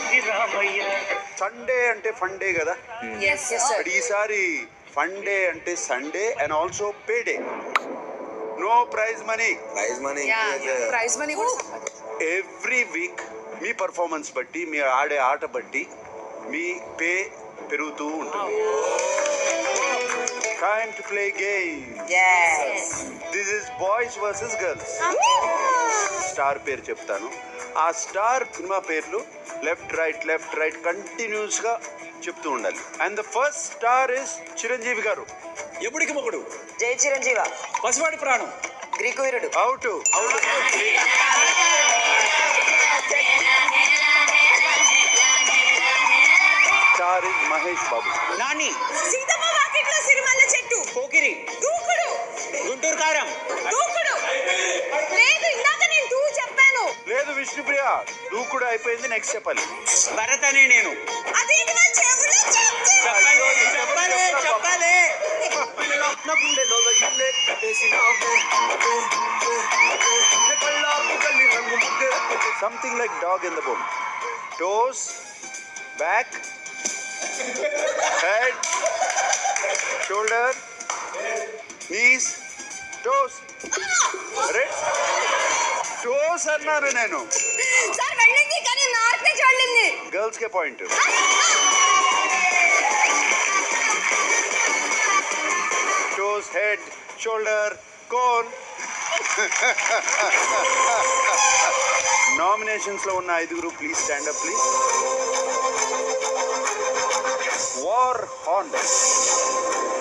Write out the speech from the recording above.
Ramayya Sunday అంటే funday కదా yes yes sir but ఈసారి ఫండే అంటే Sunday and also payday no prize money prize money prize money కూడా every week మీ performance బట్టి మీ ఆడే ఆట బట్టి మీ పే పెరుగుతూ ఉంటుంది time to play game this is boys versus girls star పేరు చెప్తాను ఆ స్టార్ సినిమా పేర్లు left right left right continuous గా చెప్తూ ఉండాలి and the first star is Chiranjeevi గారు ఎప్పుడికి మొగుడు జై Chiranjeeva Pasivadi Pranam Greeku Veerudu out out star is Mahesh Babu Nani Seethamma Vakitlo Sirimalle చెట్టు పోకిరి దూకుడు గుంటూరు కారం దూకుడు లేదు ఇందాక నేను టూ చెప్పాను లేదు విష్ణుప్రియ దూకుడు అయిపోయింది నెక్స్ట్ చెప్పాలి భరత్ అనే నేను అదేంటి నా చెవులో చెప్తే చెప్పాలి చెప్పాలి something like dog in the bone toes back head shoulder knees toes అరే టోస్ అన్నాను నేను సార్ వెళ్ళింది కానీ నార్త్ నుంచి వెళ్ళింది గర్ల్స్ కే పాయింట్ టోస్ హెడ్ షోల్డర్ కోన్ నామినేషన్స్ లో ఉన్న ఐదుగురు please stand up please war horn